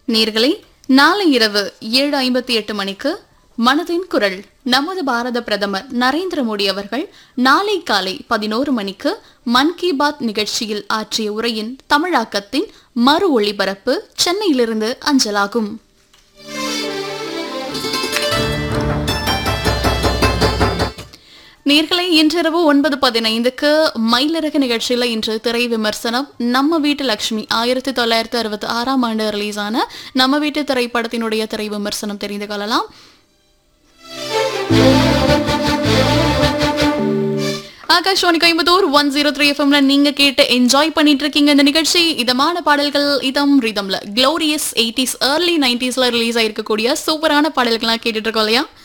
நேர்களை நாளை இரவு ஏழு ஐம்பத்தி எட்டு மணிக்கு மனதின் குரல் நமது பாரத பிரதமர் நரேந்திர மோடி அவர்கள் நாளை காலை பதினோரு மணிக்கு மன் கி பாத் நிகழ்ச்சியில் ஆற்றிய உரையின் தமிழாக்கத்தின் மறு ஒளிபரப்பு சென்னையிலிருந்து அஞ்சலாகும் நேர்களை இன்றிரவு ஒன்பது பதினைந்துக்கு மயிலிறகு நிகழ்ச்சியில் இன்று திரை விமர்சனம் நம்ம வீட்டு லட்சுமி ஆயிரத்தி தொள்ளாயிரத்தி அறுபத்தி ஆறாம் ஆண்டு ரிலீஸ் ஆன நம்ம வீட்டு திரைப்படத்தினுடைய திரை விமர்சனம் தெரிந்து கொள்ளலாம் Akashvani Coimbatore one zero three எஃப்எம்ல நீங்க கேட்டு என்ஜாய் பண்ணிட்டு இருக்கீங்க இந்த நிகழ்ச்சி இதமான பாடல்கள் இதம் ரிதம்ல க்ளோரியஸ் எயிட்டிஸ் ஏர்லி நைன்டிஸ்ல ரிலீஸ் ஆயிருக்கக்கூடிய சூப்பரான பாடல்கள்லாம் கேட்டுட்டு இருக்கோம் இல்லையா